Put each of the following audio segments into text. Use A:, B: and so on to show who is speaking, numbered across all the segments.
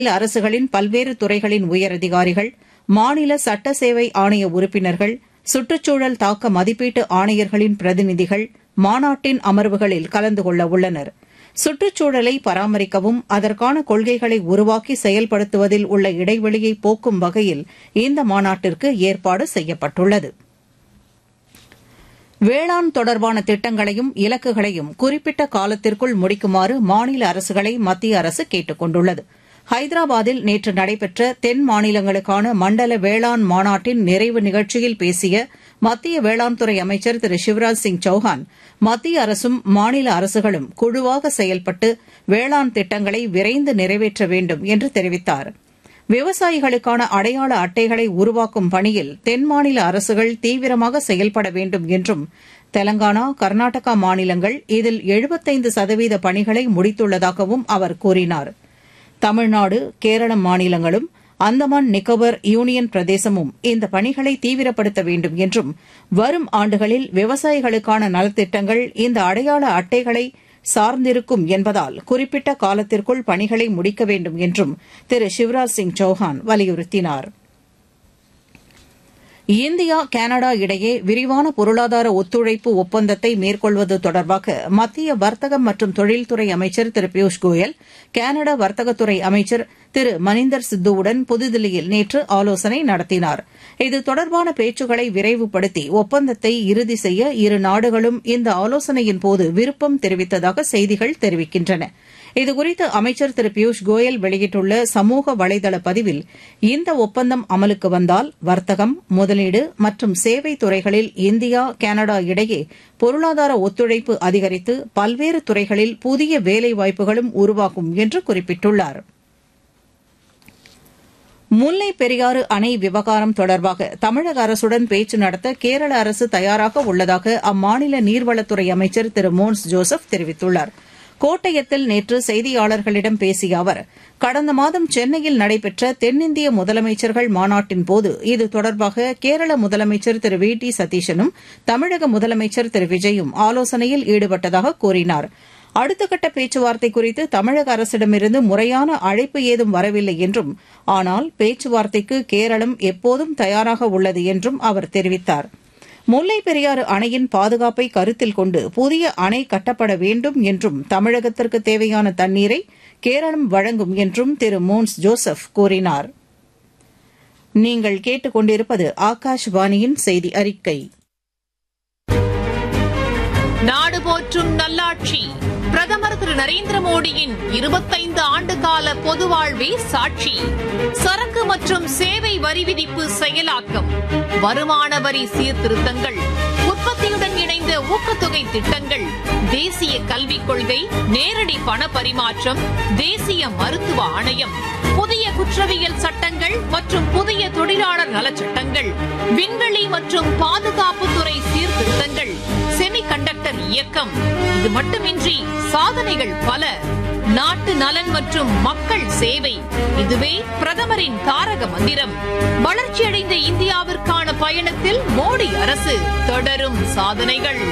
A: மாநில அரசுகளின் பல்வேறு துறைகளின் உயரதிகாரிகள் மாநில சட்ட சேவை ஆணைய உறுப்பினர்கள் சுற்றுச்சூழல் தாக்க மதிப்பீட்டு ஆணையர்களின் பிரதிநிதிகள் மாநாட்டின் அமர்வுகளில் கலந்து கொள்ள உள்ளனர் சுற்றுச்சூழலை பராமரிக்கவும் அதற்கான கொள்கைகளை உருவாக்கி செயல்படுத்துவதில் உள்ள இடைவெளியை போக்கும் வகையில் இந்த மாநாட்டிற்கு ஏற்பாடு செய்யப்பட்டுள்ளது வேளாண் தொடர்பான திட்டங்களையும் இலக்குகளையும் குறிப்பிட்ட காலத்திற்குள் முடிக்குமாறு மாநில அரசுகளை மத்திய அரசு கேட்டுக் கொண்டுள்ளது ஹைதராபாத்தில் நேற்று நடைபெற்ற தென் மாநிலங்களுக்கான மண்டல வேளாண் மாநாட்டின் நிறைவு நிகழ்ச்சியில் பேசிய மத்திய வேளாண் துறை அமைச்சர் திரு சிவராஜ் சிங் சௌஹான் மத்திய அரசும் மாநில அரசுகளும் குழுவாக செயல்பட்டு வேளாண் திட்டங்களை விரைந்து நிறைவேற்ற வேண்டும் என்று தெரிவித்தார் விவசாயிகளுக்கான அடையாள அட்டைகளை உருவாக்கும் பணியில் தென் மாநில அரசுகள் தீவிரமாக செயல்பட வேண்டும் என்றும் தெலங்கானா கர்நாடகா மாநிலங்கள் இதில் எழுபத்தைந்து சதவீத பணிகளை முடித்துள்ளதாகவும் அவர் கூறினார் தமிழ்நாடு கேரளம் மாநிலங்களும் அந்தமான் நிக்கோபர் யூனியன் பிரதேசமும் இந்த பணிகளை தீவிரப்படுத்த வேண்டும் என்றும் வரும் ஆண்டுகளில் விவசாயிகளுக்கான நலத்திட்டங்கள் இந்த அடையாள அட்டைகளை சார்ந்திருக்கும் என்பதால் குறிப்பிட்ட காலத்திற்குள் பணிகளை முடிக்க வேண்டும் என்றும் திரு சிவராஜ் சிங் சௌஹான் வலியுறுத்தினார் இந்தியா கனடா இடையே விரிவான பொருளாதார ஒத்துழைப்பு ஒப்பந்தத்தை மேற்கொள்வது தொடர்பாக மத்திய வர்த்தகம் மற்றும் தொழில்துறை அமைச்சர் திரு பியூஷ் கோயல் கனடா வர்த்தகத்துறை அமைச்சர் திரு மனிந்தர் சித்துவுடன் புதுதில்லியில் நேற்று ஆலோசனை நடத்தினார் இது தொடர்பான பேச்சுக்களை விரைவுபடுத்தி ஒப்பந்தத்தை இறுதி செய்ய இரு நாடுகளும் இந்த ஆலோசனையின் போது விருப்பம் தெரிவித்ததாக செய்திகள் தெரிவிக்கின்றன இதுகுறித்து அமைச்சர் திரு பியூஷ் கோயல் வெளியிட்டுள்ள சமூக வலைதள பதிவில் இந்த ஒப்பந்தம் அமலுக்கு வந்தால் வர்த்தகம் முதலீடு மற்றும் சேவை துறைகளில் இந்தியா கனடா இடையே பொருளாதார ஒத்துழைப்பு அதிகரித்து பல்வேறு துறைகளில் புதிய வேலைவாய்ப்புகளும் உருவாகும் என்று குறிப்பிட்டுள்ளாா் முல்லை பெரியாறு அணை விவகாரம் தொடர்பாக தமிழக அரசுடன் பேச்சு நடத்த கேரள அரசு தயாராக உள்ளதாக அம்மாநில நீர்வளத்துறை அமைச்சர் திரு மோன்ஸ் ஜோசப் தெரிவித்துள்ளார் கோட்டயத்தில் நேற்று செய்தியாளர்களிடம் பேசிய அவர் கடந்த மாதம் சென்னையில் நடைபெற்ற தென்னிந்திய முதலமைச்சர்கள் மாநாட்டின் போது இது தொடர்பாக கேரள முதலமைச்சர் திரு வி டி சதீஷனும் தமிழக முதலமைச்சர் திரு விஜயும் ஆலோசனையில் ஈடுபட்டதாக கூறினாா் அடுத்த கட்ட பேச்சுவார்த்தை குறித்து தமிழக அரசிடமிருந்து முறையான அழைப்பு ஏதும் வரவில்லை என்றும் ஆனால் பேச்சுவார்த்தைக்கு கேரளம் எப்போதும் தயாராக உள்ளது என்றும் அவர் தெரிவித்தார் முல்லை பெரியாறு அணையின் பாதுகாப்பை கருத்தில் கொண்டு புதிய அணை கட்டப்பட வேண்டும் என்றும் தமிழகத்திற்கு தேவையான தண்ணீரை கேரளம் வழங்கும் என்றும் திரு மோன்ஸ் ஜோசப் கூறினார் நீங்கள் கேட்டுக்கொண்டிருப்பது ஆகாஷ்வாணியின் செய்தி அறிக்கை
B: நாடு போற்றும் நல்லாட்சி பிரதமர் திரு நரேந்திர மோடியின் இருபத்தைந்து ஆண்டு கால பொது வாழ்வே சாட்சி சரக்கு மற்றும் சேவை வரி விதிப்பு செயலாக்கம் வருமான வரி சீர்திருத்தங்கள் உற்பத்தியுடன் இணைந்த ஊக்கத்தொகை திட்டங்கள் தேசிய கல்விக் கொள்கை நேரடி பண பரிமாற்றம் தேசிய மருத்துவ ஆணையம் புதிய குற்றவியல் சட்டங்கள் மற்றும் புதிய தொழிலாளர் நலச்சட்டங்கள் விண்வெளி மற்றும் பாதுகாப்புத்துறை சீர்திருத்தங்கள் செமி கண்டக்டர் இயக்கம் இது மட்டுமின்றி சாதனைகள் பல நாட்டு நலன் மற்றும் மக்கள் சேவை இதுவே பிரதமரின் தாரக மந்திரம் வளர்ச்சியடைந்த இந்தியாவிற்கான பயணத்தில் மோடி அரசு தொடரும் சாதனைகள்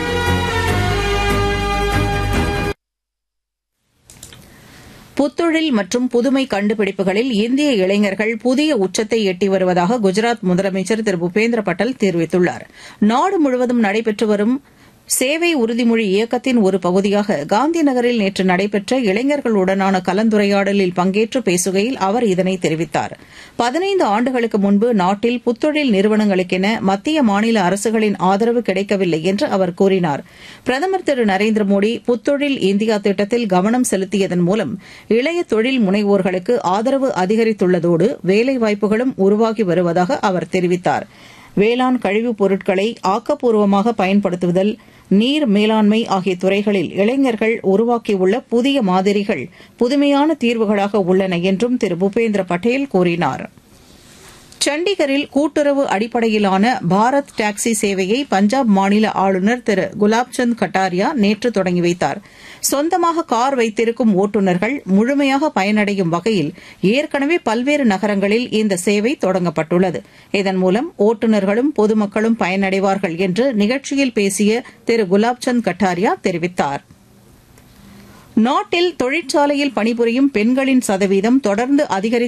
A: புத்தொழில் மற்றும் புதுமை கண்டுபிடிப்புகளில் இந்திய இளைஞர்கள் புதிய உச்சத்தை எட்டி வருவதாக குஜராத் முதலமைச்சர் திரு பூபேந்திர பட்டேல் தெரிவித்துள்ளார் நாடு முழுவதும் நடைபெற்று வரும் சேவை உறுதிமொழி இயக்கத்தின் ஒரு பகுதியாக காந்தி நகரில் நேற்று நடைபெற்ற இளைஞர்களுடனான கலந்துரையாடலில் பங்கேற்று பேசுகையில் அவர் இதனை தெரிவித்தார் பதினைந்து ஆண்டுகளுக்கு முன்பு நாட்டில் புத்தொழில் நிறுவனங்களுக்கென மத்திய மாநில அரசுகளின் ஆதரவு கிடைக்கவில்லை என்று அவர் கூறினார் பிரதமர் திரு நரேந்திர மோடி புத்தொழில் இந்தியா திட்டத்தில் கவனம் செலுத்தியதன் மூலம் இளைய தொழில் முனைவோர்களுக்கு ஆதரவு அதிகரித்துள்ளதோடு வேலைவாய்ப்புகளும் உருவாகி வருவதாக அவர் தெரிவித்தார் வேளாண் கழிவுப் பொருட்களை ஆக்கப்பூர்வமாக பயன்படுத்துதல் நீர் மேலாண்மை ஆகிய துறைகளில் இளைஞர்கள் உருவாக்கியுள்ள புதிய மாதிரிகள் புதுமையான தீர்வுகளாக உள்ளன என்றும் திரு பூபேந்திர பட்டேல் கூறினார் சண்டிகரில் கூட்டுறவு அடிப்படையிலான பாரத் டாக்ஸி சேவையை பஞ்சாப் மாநில ஆளுநர் திரு குலாப்சந்த் கட்டாரியா நேற்று தொடங்கி வைத்தார் சொந்தமாக கார் வைத்திருக்கும் ஓட்டுநர்கள் முழுமையாக பயனடையும் வகையில் ஏற்கனவே பல்வேறு நகரங்களில் இந்த சேவை தொடங்கப்பட்டுள்ளது இதன் மூலம் ஓட்டுநர்களும் பொதுமக்களும் பயனடைவார்கள் என்று நிகழ்ச்சியில் பேசிய திரு குலாப்சந்த் கட்டாரியா தெரிவித்தாா் நாட்டில் தொழிற்சாலையில் பணிபுரியும் பெண்களின் சதவீதம் தொடர்ந்து அதிகரித்து